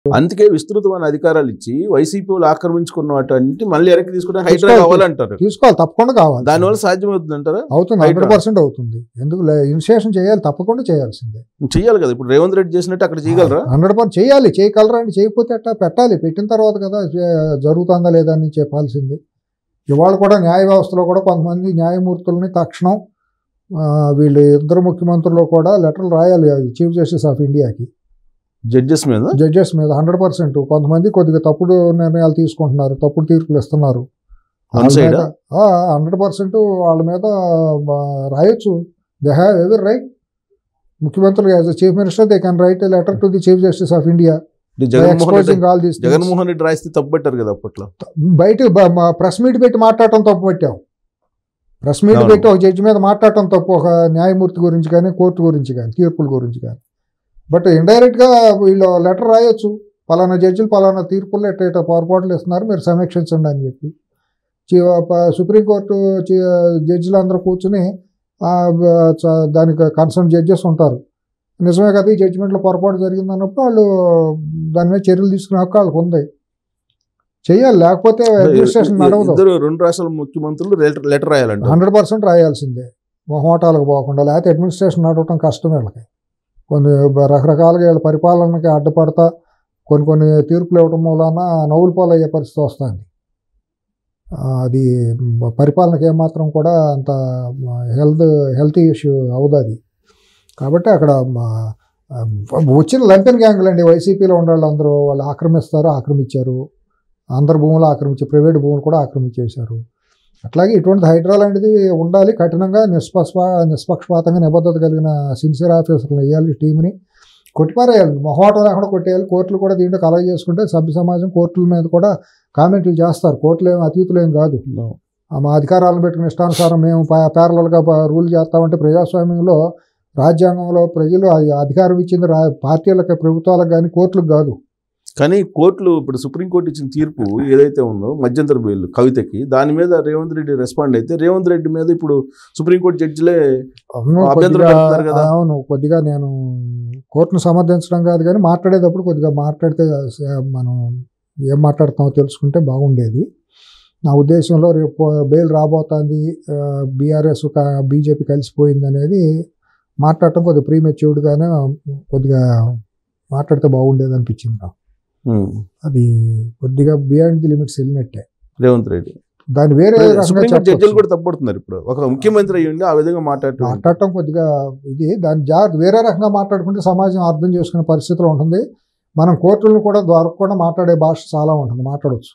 అందుకే విస్తృతమైన అధికారాలు ఇచ్చి వైసీపీ వాళ్ళు ఆక్రమించుకున్న వాటి మళ్ళీ వెనక్కి తీసుకుంటే హైడ్రా తీసుకోవాలి. కావాలంటారు తీసుకోవాలి తప్పకుండా కావాలి దానివల్ల సాధ్యమవుతుంది అంటారా అవుతుంది హైడ్రా. హండ్రెడ్ పర్సెంట్ అవుతుంది ఎందుకు ఇనిషియేషన్ చేయాలి తప్పకుండా చేయాల్సిందే చెయ్యాలి కదా ఇప్పుడు రేవంత్ రెడ్డి చేసినట్టు అక్కడ చేయగలరా హండ్రెడ్ పర్సెంట్ చేయాలి చేయగలరా అండి చేయకపోతే అట్టా పెట్టాలి పెట్టిన తర్వాత కదా చే- జరుగుతుందా లేదా అని చెప్పాల్సింది ఇవాళ కూడా న్యాయ వ్యవస్థలో కూడా కొంతమంది న్యాయమూర్తులని తక్షణం ఆ, వీళ్ళు ఇద్దరు ముఖ్యమంత్రులు కూడా లెటర్లు రాయాలి చీఫ్ జస్టిస్ ఆఫ్ ఇండియాకి జడ్జెస్ మీద జడ్జెస్ మీద హండ్రెడ్ పర్సెంట్ కొంతమంది కొద్దిగా తప్పుడు నిర్ణయాలు తీసుకుంటున్నారు తప్పుడు తీర్పులు ఇస్తున్నారు వన్ సైడ్ హండ్రెడ్ పర్సెంట్ వాళ్ళ మీద ఆ, రాయొచ్చు దే హ్యావ్ ఎవర్ రైట్ ముఖ్యమంత్రులు as chief minister they can write letter to the chief justice of India Jaganmohan Reddy exposing all this Jaganmohan Reddy రాయిస్తే తప్పు పెట్టారు కదా అప్పట్లో బయట ప్రెస్ మీట్ పెట్టి మాట్లాడటం తప్పు పెట్టాం ప్రెస్ మీట్ అవును. పెట్టి ఒక జడ్జి మీద మాట్లాడటం తప్పు ఒక న్యాయమూర్తి గురించి కానీ కోర్టు గురించి కానీ తీర్పుల గురించి కానీ బట్ ఇండైరెక్ట్గా వీళ్ళు లెటర్ రాయొచ్చు పలానా జడ్జిలు పలానా తీర్పులు ఎట్ట ఎట్ట పొరపాట్లు ఇస్తున్నారు మీరు సమీక్షించండి అని చెప్పి చి- ప- సుప్రీంకోర్టు చి- జడ్జిలు అందరూ కూర్చుని ఆ, బ- చ- దానికి కన్సర్న్ జడ్జెస్ ఉంటారు నిజమే కదా ఈ జడ్జిమెంట్లో పొరపాటు జరిగింది అన్నప్పుడు వాళ్ళు దాని మీద చర్యలు తీసుకునే హక్కు వాళ్ళకు ఉంది చెయ్యాలి లేకపోతే అడ్మినిస్ట్రేషన్ నడవదు ఇద్దరు రెండు రాష్ట్రాల ముఖ్యమంత్రులు లెటర్ లెటర్ రాయాలంట హండ్రెడ్ పర్సెంట్ రాయాల్సిందే మొహమాటాలకు పోకుండా లేకపోతే అడ్మినిస్ట్రేషన్ నడవటం కష్టం వీళ్ళకి కొన్ని బ- రకరకాలుగా వీళ్ళ పరిపాలనకి అడ్డుపడతా కొన్ని కొన్ని తీర్పులు ఇవ్వడం మూలాన నవ్వులు పాలు అయ్యే పరిస్థితి వస్తుంది ఆ, అది మ, పరిపాలనకి ఏమాత్రం కూడా అంత హెల్త్ హెల్త్ ఇష్యూ అవదు అది కాబట్టి అక్కడ మ, ఆ, వచ్చిన లంపెన్ గ్యాంగులు అండి వైసీపీలో ఉండే వాళ్ళందరూ వాళ్ళు ఆక్రమిస్తారు ఆక్రమించారు అందరు భూములు ఆక్రమించి ప్రైవేట్ భూములు కూడా ఆక్రమించేశారు అట్లాగే ఇటువంటి హైడ్రా లాంటిది ఉండాలి కఠినంగా నిష్పక్ష నిష్పక్షపాతంగా నిబద్ధత కలిగిన సిన్సియర్ ఆఫీసర్లు వేయాలి టీంని కొట్టిపారేయాలి మొహమాటం లేకుండా కొట్టేయాలి కోర్టులు కూడా దీంట్లో కలగ చేసుకుంటే సభ్య సమాజం కోర్టుల మీద కూడా కామెంట్లు చేస్తారు కోర్టులు ఏం అతీతులు ఏం కాదు ఆ మా అధికారాలను పెట్టుకుని ఇష్టానుసారం మేము ప్యారలల్గా రూల్ చేస్తామంటే ప్రజాస్వామ్యంలో రాజ్యాంగంలో ప్రజలు ఆ- అధికారం ఇచ్చింది రా పార్టీలకు ప్రభుత్వాలకు కానీ కోర్టులకు కాదు కానీ కోర్టులు ఇప్పుడు సుప్రీంకోర్టు ఇచ్చిన తీర్పు ఏదైతే ఉందో మధ్యంతర బెయిల్ కవితకి దాని మీద రేవంత్ రెడ్డి రెస్పాండ్ అయితే రేవంత్ రెడ్డి మీద ఇప్పుడు సుప్రీంకోర్టు జడ్జిలే అవును అభ్యంతరం కొద్దిగా పెడుతున్నారు కదా. అవును కొద్దిగా నేను కోర్టును సమర్థించడం కాదు కానీ మాట్లాడేటప్పుడు కొద్దిగా మాట్లాడితే స- మనం ఏం మాట్లాడుతామో తెలుసుకుంటే బాగుండేది నా ఉద్దేశంలో రేపు బెయిల్ రాబోతుంది బీఆర్ఎస్ బీజేపీ కలిసిపోయింది అనేది మాట్లాడటం కొద్దిగా ప్రీమెచ్యూర్డ్గానే కొద్దిగా మాట్లాడితే బాగుండేది అనిపించింది నాకు ఉమ్, అది కొద్దిగా బియాండ్ ది లిమిట్స్ వెళ్ళినట్టే రేవంత్ రెడ్డి దాని వేరే రకంగా సుప్రీంకోర్టు జడ్జిలు చెప్పొచ్చు. కూడా తప్పడుతున్నారు ఇప్పుడు ఒక ముఖ్యమంత్రి అయ్యిండి ఆ విధంగా మాట్లాడుతూ మాట్లాడటం కొద్దిగా ఇది దాని జాగ్రత్త వేరే రకంగా మాట్లాడుకుంటే సమాజం అర్థం చేసుకునే పరిస్థితిలో ఉంటుంది మనం కోర్టులను కూడా దొరకకుండా మాట్లాడే భాష చాలా ఉంటుంది మాట్లాడవచ్చు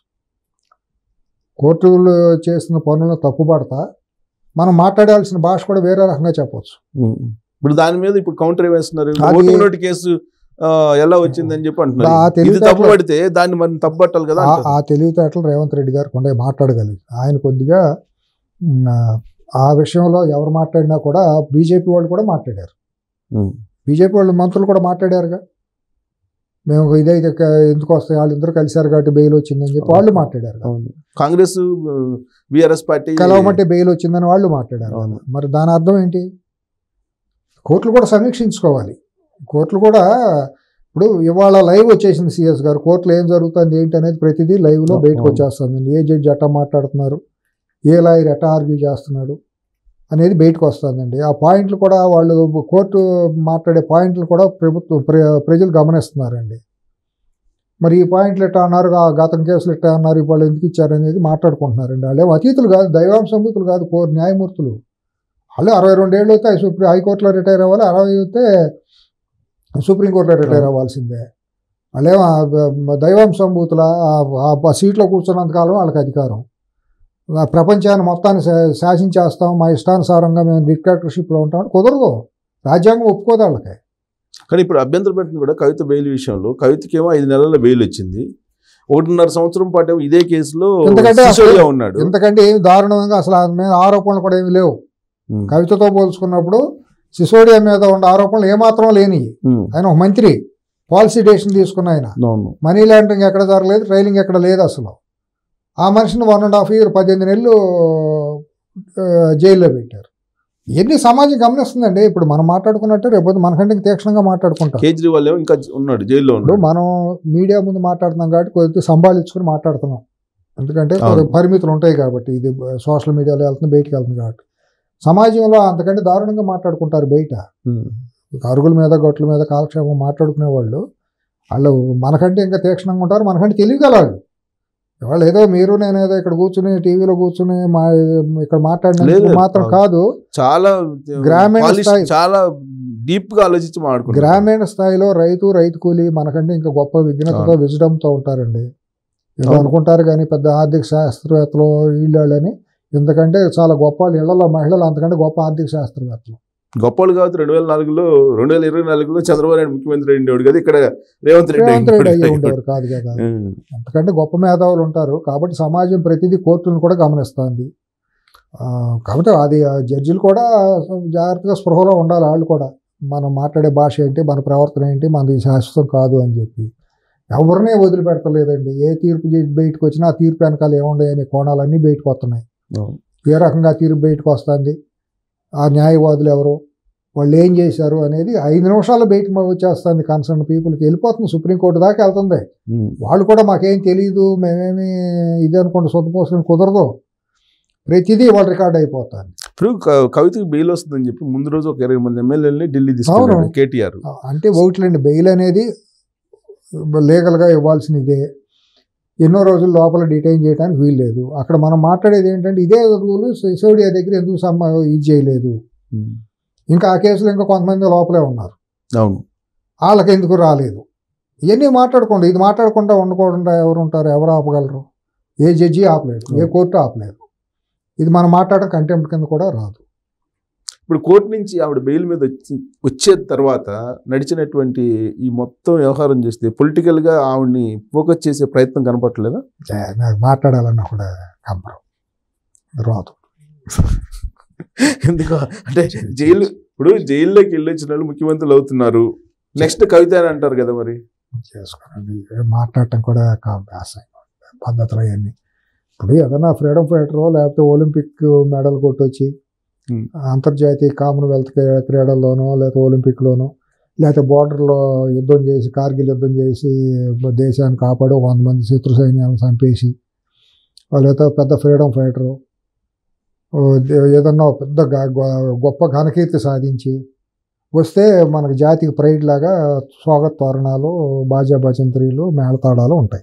కోర్టులు చేసిన పనులను తప్పుపడతా మనం మాట్లాడాల్సిన భాష కూడా వేరే రకంగా చెప్పవచ్చు ఉమ్. ఇప్పుడు దాని మీద ఇప్పుడు కౌంటర్ వేస్తున్నారు అది- ఓటు నోటి కేసు ఆ, ఎలా వచ్చిందని చెప్పి ఆ అంటున్నారు ఇది తెలివితేటలు- తప్పు పడితే దాన్ని మనం తప్పు పట్టాలి కదా ఆ- అంటారు. ఆ తెలివితేటలు రేవంత్ రెడ్డి గారు కొండ మాట్లాడగలిగి ఆయన కొద్దిగా ఉమ్, ఆ విషయంలో ఎవరు మాట్లాడినా కూడా బీజేపీ వాళ్ళు కూడా మాట్లాడారు ఉమ్. బీజేపీ వాళ్ళు మంత్రులు కూడా మాట్లాడారుగా మేము ఇదైతే క- ఎందుకు వస్తాయి వాళ్ళిద్దరు కలిశారు కాబట్టి బెయిల్ వచ్చిందని చెప్పి వాళ్ళు మాట్లాడారు అవును కాంగ్రెస్ బిఆర్ఎస్ పార్టీ కలవమంటే బెయిల్ వచ్చిందని వాళ్ళు మాట్లాడారు అవును మరి దాని అర్థం ఏంటి కోర్టులు కూడా సమీక్షించుకోవాలి కోర్టులు కూడా ఇప్పుడు ఇవాళ లైవ్ వచ్చేసింది సిఎస్ గారు కోర్టులో ఏం జరుగుతుంది ఏంటి అనేది ప్రతిదీ లైవ్లో అవును. బయటకు వచ్చేస్తుంది ఏ జడ్జి ఎట్టా మాట్లాడుతున్నారు ఏ లాయర్ ఎట్టా ఆర్గ్యూ చేస్తున్నాడు అనేది బయటకు వస్తుందండి ఆ పాయింట్లు కూడా వాళ్ళు కోర్టు మాట్లాడే పాయింట్లు కూడా ప్రభుత్వం ప్ర- ప్రజలు గమనిస్తున్నారండి మరి ఈ పాయింట్లు ఎట్టా అన్నారు ఆ గతం కేసులు ఎట్టా అన్నారు వాళ్ళు ఎందుకు ఇచ్చారు అనేది మాట్లాడుకుంటున్నారండి వాళ్ళు ఏం అతీతులు కాదు దైవాంశంభూతులు కాదు కోర్ న్యాయమూర్తులు వాళ్ళు అరవై రెండేళ్ళు అయితే సుప్రీం హైకోర్టులో రిటైర్ అవ్వాలి అరవై అయితే సుప్రీంకోర్టులో రిటైర్ అవ్వాల్సిందే వాళ్ళేం ఆ బ- దైవాంశంభూతుల ఆ- ఆ సీట్లో కూర్చున్నంత కాలం వాళ్ళకి అధికారం ఆ ప్రపంచాన్ని మొత్తాన్ని శా- శాసించేస్తాం మా ఇష్టానుసారంగా మేము డిక్టాటర్షిప్లో ఉంటాం కుదరదు రాజ్యాంగం ఒప్పుకోదు వాళ్ళకి కానీ ఇప్పుడు అభ్యంతరం పెట్టింది కూడా కవిత బెయిల్ విషయంలో కవితకేమో ఐదు నెలల బెయిల్ వచ్చింది ఒకటిన్నర సంవత్సరం పాటు ఏమో ఇదే కేసులో ఎందుకంటే అసలు- శిశోడిగా ఉన్నాడు ఎందుకంటే ఏమి దారుణంగా అసలు ఆమె మీద ఆరోపణలు కూడా ఏమి లేవు ఉమ్. కవితతో పోల్చుకున్నప్పుడు సిసోడియా మీద ఉన్న ఆరోపణలు ఏమాత్రం లేని ఉమ్. ఆయన ఒక మంత్రి పాలసీ డెసిషన్ తీసుకున్న ఆయన అవును మనీ లాండరింగ్ ఎక్కడ జరగలేదు ట్రైలింగ్ ఎక్కడ లేదు అసలు ఆ మనిషిని వన్ అండ్ హాఫ్ ఇయర్ పద్దెనిమిది నెలలు ఆ, జైల్లో పెట్టారు ఇవన్నీ సమాజం గమనిస్తుందండి ఇప్పుడు మనం మాట్లాడుకున్నట్టు రేపు మనకంటే ఇంకా తీక్షణంగా మాట్లాడుకుంటాం కేజ్రీవాల్ ఏమో ఇంకా ఉన్నాడు జైల్లో ఇప్పుడు ఉన్నాడు మనం మీడియా ముందు మాట్లాడుతున్నాం కాబట్టి కొద్దిగా సంభాళించుకుని మాట్లాడుతున్నాం ఎందుకంటే అవును. కొద్దిగా పరిమితులు ఉంటాయి కాబట్టి ఇది సోషల్ మీడియాలో వెళ్తుంది బయటికి వెళ్తుంది కాబట్టి సమాజంలో అంతకంటే దారుణంగా మాట్లాడుకుంటారు బయట ఉమ్. అరుగుల మీద గొట్ల మీద కాలక్షేపం మాట్లాడుకునే వాళ్ళు వాళ్ళు మనకంటే ఇంకా తీక్షణంగా ఉంటారు మనకంటే తెలియగలరు వాళ్ళు ఏదో మీరు నేను ఏదో ఇక్కడ కూర్చుని టీవీలో కూర్చుని మా ఇక్కడ మాట్లాడినందుకు లేదు. మాత్రం కాదు చాలా గ్రామీణ polish- స్థాయి- చాలా డీప్ గా ఆలోచించి మాట్లాడుకుంటారు గ్రామీణ స్థాయిలో రైతు రైతు కూలి మనకంటే ఇంకా గొప్ప విజ్ఞతతో అవును. విజడంతో ఉంటారండి ఏదో అవును. అనుకుంటారు కానీ పెద్ద ఆర్థిక శాస్త్రవేత్తలు వీళ్ళని ఎందుకంటే చాలా గొప్ప వాళ్ళు ఇళ్లలో మహిళలు అంతకంటే గొప్ప ఆర్థిక శాస్త్రవేత్తలు గొప్పలు కావచ్చు రెండు వేల నాలుగులో రెండు వేల ఇరవై నాలుగులో చంద్రబాబు నాయుడు ముఖ్యమంత్రి ఉండేవాడు కదా ఇక్కడ రేవంత్ రెడ్డి రేవంత్ రెడ్డి అయ్యి అయిపోయాడు. ఉండేవారు కాదు కదా ఉమ్. అంతకంటే గొప్ప మేధావులు ఉంటారు కాబట్టి సమాజం ప్రతిదీ కోర్టులను కూడా గమనిస్తుంది ఆ, కాబట్టి అది ఆ జడ్జిలు కూడా జాగ్రత్తగా స్పృహలో ఉండాలి వాళ్ళు కూడా మనం మాట్లాడే భాష ఏంటి మన ప్రవర్తన ఏంటి మనది శాశ్వతం కాదు అని చెప్పి ఎవరినే వదిలిపెడతలేదండి ఏ తీర్పు చేసి బయటకు వచ్చినా ఆ తీర్పు వెనకాల ఏముండే అనే కోణాలన్నీ బయటకు వస్తున్నాయి అవును. ఏ రకంగా తీర్పు బయటకు వస్తుంది ఆ న్యాయవాదులు ఎవరు వాళ్ళు ఏం చేశారు అనేది ఐదు నిమిషాలు బయటకు వచ్చేస్తుంది కన్సర్న్ పీపుల్కి వెళ్ళిపోతుంది సుప్రీంకోర్టు దాకా వెళ్తుంది ఉమ్. వాళ్ళు కూడా మాకేం తెలియదు మేమేమి ఇది అనుకుంటే సొంతపోసం కుదరదు ప్రతిదీ వాళ్ళు రికార్డ్ అయిపోతారు ఇప్పుడు క- కవితకి బెయిల్ వస్తుందని చెప్పి ముందు రోజు ఒక ఇరవై మంది ఎమ్మెల్యేలని ఢిల్లీ తీసుకెళ్ళాడు అవును. కేటీఆర్ అంటే ఒకటిలేండి బెయిల్ అనేది లీగల్గా ఇవ్వాల్సిన ఇదే ఎన్నో రోజుల లోపల డిటైన్ చేయడానికి వీలు లేదు అక్కడ మనం మాట్లాడేది ఏంటంటే ఇదే రూలు సిసోడియా దగ్గర ఎందుకు సమ్మ ఇది చేయలేదు ఉమ్. ఇంకా ఆ కేసులో ఇంకా కొంతమంది లోపలే ఉన్నారు అవును వాళ్ళకి ఎందుకు రాలేదు ఇవన్నీ మాట్లాడుకోండి ఇది మాట్లాడకుండా ఉండకుండా ఎవరు ఉంటారు ఎవరు ఆపగలరు ఏ జడ్జి ఆపలేరు ఏ కోర్టు ఆపలేరు ఇది మనం మాట్లాడడం కంటెంప్ట్ కింద కూడా రాదు ఇప్పుడు కోర్టు నుంచి ఆవిడ బెయిల్ మీద వచ్చి వచ్చే తర్వాత నడిచినటువంటి ఈ మొత్తం వ్యవహారం చేస్తే పొలిటికల్ గా ఆవిడ్ని ఫోకస్ చేసే ప్రయత్నం కనపట్లేదా ఏ, నాకు మాట్లాడాలన్నా కూడా కంపరం రాదు ఎందుకు అంటే జైలు ఇప్పుడు జైల్లోకి వెళ్ళి వచ్చిన వాళ్ళు ముఖ్యమంత్రులు అవుతున్నారు నెక్స్ట్ కవిత అని అంటారు కదా మరి చేసుకోనండి మాట్లాడటం కూడా అభ్యాసం పద్ధతులు అవన్నీ ఇప్పుడు ఏదైనా ఫ్రీడమ్ ఫైటరో లేకపోతే ఒలింపిక్ మెడల్ కొట్టొచ్చి Hmm. అంతర్జాతీయ కామన్వెల్త్ క్రీ- క్రీడల్లోనో లేకపోతే ఒలింపిక్లోనో లేకపోతే బోర్డర్లో యుద్ధం చేసి కార్గిల్ యుద్ధం చేసి దేశాన్ని కాపాడి ఒక వంద మంది శత్రు సైన్యాలను చంపేసి లేకపోతే పెద్ద ఫ్రీడమ్ ఫైటరు ఏదన్నా ఒక పెద్ద గ- గొ- గొప్ప ఘనకీర్తి సాధించి వస్తే మనకు జాతికి ప్రైడ్ లాగా స్వాగత తోరణాలు బాజా భజంత్రీలు మేళతాళాలు ఉంటాయి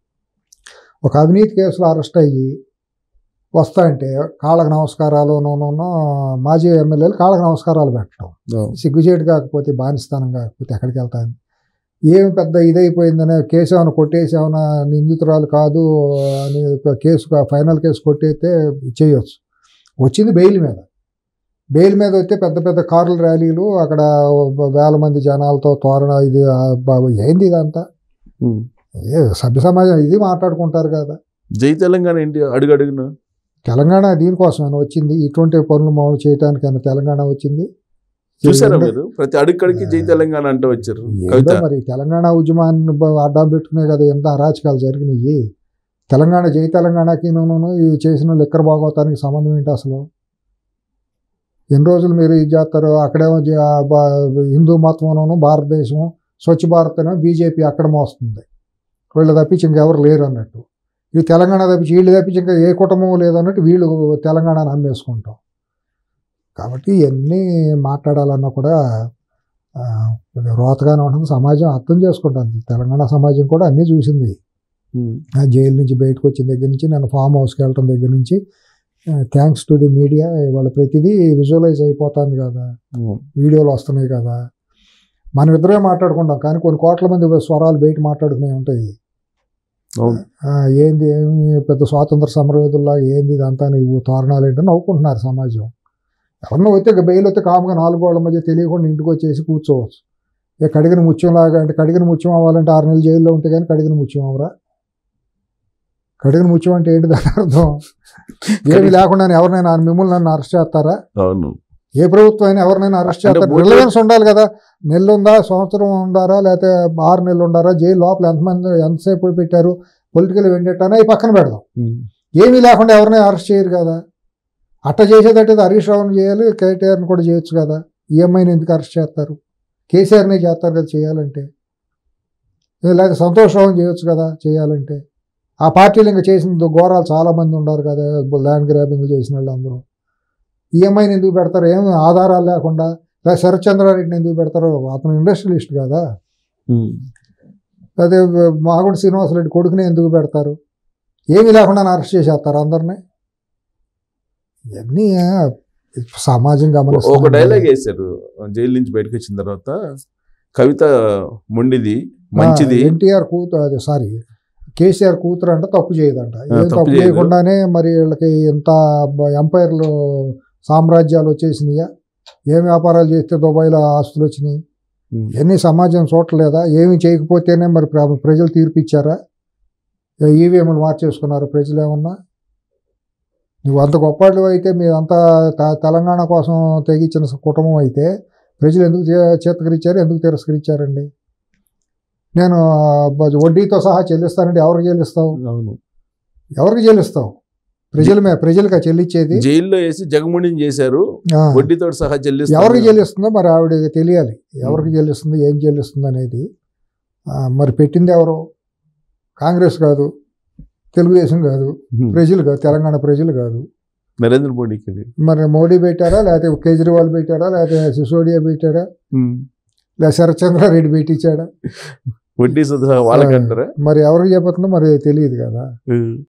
ఒక అవినీతి కేసులో అరెస్ట్ అయ్యి వస్తా అంటే కాళ్ళకు నమస్కారాలు నూనె మాజీ ఎమ్మెల్యేలు కాళ్ళకు నమస్కారాలు పెట్టడం సిగ్గుచేటు కాకపోతే బానిస్తానం కాకపోతే ఎక్కడికి వెళ్తాను ఏమి పెద్ద ఇదైపోయిందనే కేసు ఏమైనా కొట్టేసి ఏమైనా నిందితురాలు కాదు అని ఒక కేసు ఫైనల్ కేసు కొట్టేస్తే చేయొచ్చు వచ్చింది బెయిల్ మీద బెయిల్ మీద వస్తే పెద్ద పెద్ద కార్ల ర్యాలీలు అక్కడ వేల మంది జనాలతో తోరణ ఇది ఆ, బాబు ఏంది ఇదంతా ఉమ్. ఏ సభ్య సమాజం ఇది మాట్లాడుకుంటారు కదా జై తెలంగాణ ఏంటి అడుగు అడుగున తెలంగాణ దీనికోసమైనా వచ్చింది ఇటువంటి పనులు మామూలు చేయడానికైనా తెలంగాణ వచ్చింది చూసారా మీరు ప్రతి అడుక్కడికి జై తెలంగాణ అంటూ వచ్చారు ఏదో కవిత మరి తెలంగాణ ఉద్యమాన్ని బ- అడ్డం పెట్టుకునే కదా ఎంత అరాచకాలు జరిగినాయి తెలంగాణ జై తెలంగాణకి నేను ఈ చేసిన లిక్కర్ భాగవతానికి సంబంధం ఏంటి అసలు ఎన్ని రోజులు మీరు ఇది చేస్తారు అక్కడేమో జ- ఆ బ- హిందూ మతమును భారతదేశం స్వచ్ఛ భారత్ అని బీజేపీ అక్కడ మోస్తుంది వీళ్ళు తప్పించి ఇంకెవరు లేరు అన్నట్టు ఈ తెలంగాణ తప్పించి వీళ్ళు తప్పించి ఇంకా ఏ కుటుంబం లేదన్నట్టు వీళ్ళు తెలంగాణను అమ్మేసుకుంటాం కాబట్టి ఇవన్నీ మాట్లాడాలన్నా కూడా ఆ, కొద్దిగా రోతగానే ఉంటుంది సమాజం అర్థం చేసుకుంటుంది తెలంగాణ సమాజం కూడా అన్నీ చూసింది ఉమ్. ఆ జైలు నుంచి బయటకు వచ్చిన దగ్గర నుంచి నేను ఫామ్ హౌస్కి వెళ్ళటం దగ్గర నుంచి థ్యాంక్స్ టు ది మీడియా ఇవాళ ప్రతిదీ విజువలైజ్ అయిపోతుంది కదా ఉమ్. వీడియోలు వస్తున్నాయి కదా మనం ఇద్దరే మాట్లాడుకుంటాం కానీ కొన్ని కోట్ల మంది స్వరాలు బయట మాట్లాడుకునే ఉంటాయి అవును ఆ, ఏంది ఏమి పెద్ద స్వాతంత్ర సమరయోధుల్లా ఏంది ఇదంతా నువ్వు తోరణాలు ఏంటని నవ్వుకుంటున్నారు సమాజం ఎవరన్నా వస్తే ఇక బెయిల్ వస్తే కాముగా నాలుగు గోళ్ల మధ్య తెలియకుండా ఇంటికి వచ్చేసి కూర్చోవచ్చు ఇక కడిగిన ముత్యంలాగా అంటే కడిగిన ముత్యం అవ్వాలంటే ఆరు నెలలు జైల్లో ఉంటే కానీ కడిగిన ముత్యం అవరా కడిగిన ముత్యం అంటే ఏంటి దాని అర్థం ఏమి లేకుండా ఎవరినైనా మిమ్మల్ని నన్ను అరెస్ట్ చేస్తారా అవును ఏ ప్రభుత్వం అయినా ఎవరినైనా అరెస్ట్ అంటే చేస్తారు మూడు- రిలవెన్స్ ఉండాలి కదా నెల్లు ఉందా సంవత్సరం ఉండారా లేకపోతే ఆరు నెలలు ఉండారా జైలు లోపల ఎంతమంది ఎంతసేపు పెట్టారు పొలిటికల్ వెండెట్ అని అవి పక్కన పెడదాం ఉమ్. ఏమీ లేకుండా ఎవరినైనా అరెస్ట్ చేయరు కదా అట్ట చేసేటట్టు హరీష్ రావుని చేయాలి కేటీఆర్ని కూడా చేయొచ్చు కదా ఈఎంఐని ఎందుకు అరెస్ట్ చేస్తారు కేసీఆర్ని చేస్తారు కదా చేయాలంటే లేదా సంతోష్ రావుని చేయొచ్చు కదా చేయాలంటే ఆ పార్టీలు ఇంకా చేసిన ఘోరాలు చాలా మంది ఉన్నారు కదా ల్యాండ్ గ్రాబింగ్ చేసిన వాళ్ళందరూ ఈఎంఐని ఎందుకు పెడతారు ఏమి ఆధారాలు లేకుండా లేదా శరత్ చంద్రారెడ్డిని ఎందుకు పెడతారు అతను ఇండస్ట్రియలిస్ట్ కదా ఉమ్. అదే మాగుంట శ్రీనివాసరెడ్డి కొడుకుని ఎందుకు పెడతారు ఏమీ లేకుండా అరెస్ట్ చేసేస్తారు అందరినీ ఇవన్నీ ఆ, సమాజం ఒక గమనిస్తుంది డైలాగ్ వేశారు జైలు నుంచి బయటకు వచ్చిన తర్వాత కవిత మొండిది మంచిది ఎన్టీఆర్ కూతురు అదే సారీ కేసీఆర్ కూతురు అంటే తప్పు చేయదంట ఏం తప్పు తప్పు చేయదు. చేయకుండానే మరి వీళ్ళకి ఇంత బ- ఎంపైర్లు సామ్రాజ్యాలు వచ్చేసినాయా ఏం వ్యాపారాలు చేస్తే దుబాయ్లో ఆస్తులు వచ్చినాయి ఉమ్. ఎన్ని సమాజం చూడలేదా ఏమి చేయకపోతేనే మరి ప్ర- ప్రజలు తీర్పు ఇచ్చారా ఈవీఎంలు మార్చేసుకున్నారు ప్రజలు ఏమన్నా నువ్వు అంత గొప్పవాళ్ళు అయితే మీరంతా త- తెలంగాణ కోసం తెగించిన కుటుంబం అయితే ప్రజలు ఎందుకు చే- చేతకరించారు ఎందుకు తిరస్కరించారండి నేను బ- వడ్డీతో సహా చెల్లిస్తానండి ఎవరికి చెల్లిస్తావు అవును ఎవరికి చెల్లిస్తావు ప్రజల మీద ప్రజలుగా చెల్లించేది జైల్లో వేసి జగముడిని చేశారు ఆ. వడ్డీతో సహా చెల్లిస్తారు ఎవరికి చెల్లిస్తుందో మరి ఆవిడ తెలియాలి ఎవరికి చెల్లిస్తుందో ఏం చెల్లిస్తుందో అనేది ఆ, మరి పెట్టింది ఎవరు కాంగ్రెస్ కాదు తెలుగుదేశం కాదు ఉమ్. ప్రజలు కాదు తెలంగాణ ప్రజలు కాదు నరేంద్ర మోడీకి ఇది. మరి మోడీ పెట్టారా లేకపోతే కేజ్రీవాల్ పెట్టారా లేకపోతే సిసోడియా పెట్టారా ఉమ్. లేదా శరత్చంద్రారెడ్డి పెట్టించాడా వడ్డీ సహా వాళ్ళకంటారా మరి ఎవరికి చెబుతుందో మరి తెలియదు కదా ఉమ్.